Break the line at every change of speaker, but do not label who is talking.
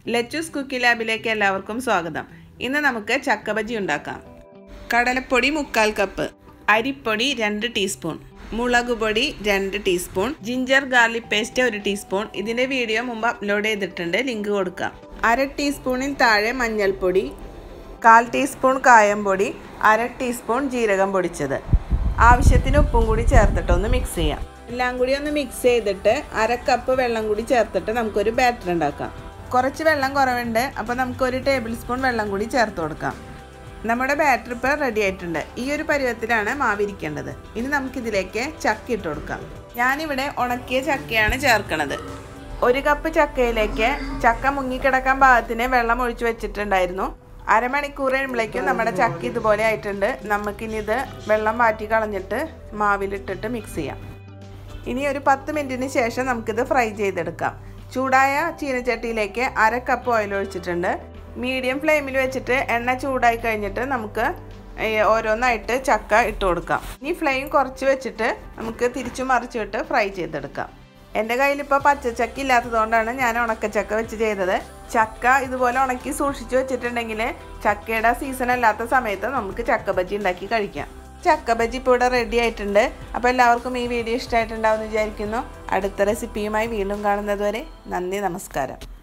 ലെച്ചൂസ് കുക്കി ലാബിലേക്ക് എല്ലാവർക്കും സ്വാഗതം ഇന്ന് നമുക്ക് ചക്ക ബജി ഉണ്ടാക്കാം കടലപ്പൊടി മുക്കാൽ കപ്പ് അരിപ്പൊടി രണ്ട് ടീസ്പൂൺ മുളക് പൊടി രണ്ട് ടീസ്പൂൺ ജിഞ്ചർ ഗാർലിക് പേസ്റ്റ് ഒരു ടീസ്പൂൺ ഇതിൻ്റെ വീഡിയോ മുമ്പ് അപ്ലോഡ് ചെയ്തിട്ടുണ്ട് ലിങ്ക് കൊടുക്കാം അര ടീസ്പൂണിൽ താഴെ മഞ്ഞൾപ്പൊടി കാൽ ടീസ്പൂൺ കായം പൊടി അര ടീസ്പൂൺ ജീരകം പൊടിച്ചത് ആവശ്യത്തിന് ഉപ്പും കൂടി ചേർത്തിട്ട് ഒന്ന് മിക്സ് ചെയ്യാം എല്ലാം കൂടി ഒന്ന് മിക്സ് ചെയ്തിട്ട് അര കപ്പ് വെള്ളം കൂടി ചേർത്തിട്ട് നമുക്കൊരു ബാറ്റർ ഉണ്ടാക്കാം കുറച്ച് വെള്ളം കുറവുണ്ട് അപ്പോൾ നമുക്കൊരു ടേബിൾ സ്പൂൺ വെള്ളം കൂടി ചേർത്ത് കൊടുക്കാം നമ്മുടെ ബാറ്റർ ഇപ്പോൾ റെഡി ആയിട്ടുണ്ട് ഈ ഒരു പരുവത്തിലാണ് മാവിരിക്കേണ്ടത് ഇനി നമുക്കിതിലേക്ക് ചക്ക ഇട്ട് കൊടുക്കാം ഞാനിവിടെ ഉണക്കിയ ചക്കയാണ് ചേർക്കണത് ഒരു കപ്പ് ചക്കയിലേക്ക് ചക്ക മുങ്ങിക്കിടക്കാൻ പാകത്തിന് വെള്ളം ഒഴിച്ചു വെച്ചിട്ടുണ്ടായിരുന്നു അരമണിക്കൂർ കഴിയുമ്പോഴേക്കും നമ്മുടെ ചക്ക ഇതുപോലെ ആയിട്ടുണ്ട് നമുക്കിനി ഇത് വെള്ളം മാറ്റി കളഞ്ഞിട്ട് മാവിലിട്ടിട്ട് മിക്സ് ചെയ്യാം ഇനി ഒരു പത്ത് മിനിറ്റിന് ശേഷം നമുക്കിത് ഫ്രൈ ചെയ്തെടുക്കാം ചൂടായ ചീനച്ചട്ടിയിലേക്ക് അര കപ്പ് ഓയിൽ ഒഴിച്ചിട്ടുണ്ട് മീഡിയം ഫ്ലെയിമിൽ വെച്ചിട്ട് എണ്ണ ചൂടായി കഴിഞ്ഞിട്ട് നമുക്ക് ഓരോന്നായിട്ട് ചക്ക ഇട്ട് കൊടുക്കാം ഇനി ഫ്ലെയിം കുറച്ച് വെച്ചിട്ട് നമുക്ക് തിരിച്ചു മറിച്ചിട്ട് ഫ്രൈ ചെയ്തെടുക്കാം എൻ്റെ കയ്യിൽ ഇപ്പോൾ പച്ചച്ചക്ക ഇല്ലാത്തതുകൊണ്ടാണ് ഞാൻ ഉണക്കച്ചക്ക വെച്ച് ചെയ്തത് ചക്ക ഇതുപോലെ ഉണക്കി സൂക്ഷിച്ചു വെച്ചിട്ടുണ്ടെങ്കിൽ ചക്കയുടെ സീസൺ അല്ലാത്ത സമയത്ത് നമുക്ക് ചക്ക ബജി ഉണ്ടാക്കി കഴിക്കാം ചക്ക ബജി ഇപ്പോൾ ഇവിടെ റെഡി ആയിട്ടുണ്ട് അപ്പോൾ എല്ലാവർക്കും ഈ വീഡിയോ ഇഷ്ടമായിട്ടുണ്ടാവുമെന്ന് വിചാരിക്കുന്നു അടുത്ത റെസിപ്പിയുമായി വീണ്ടും കാണുന്നത് വരെ നന്ദി നമസ്കാരം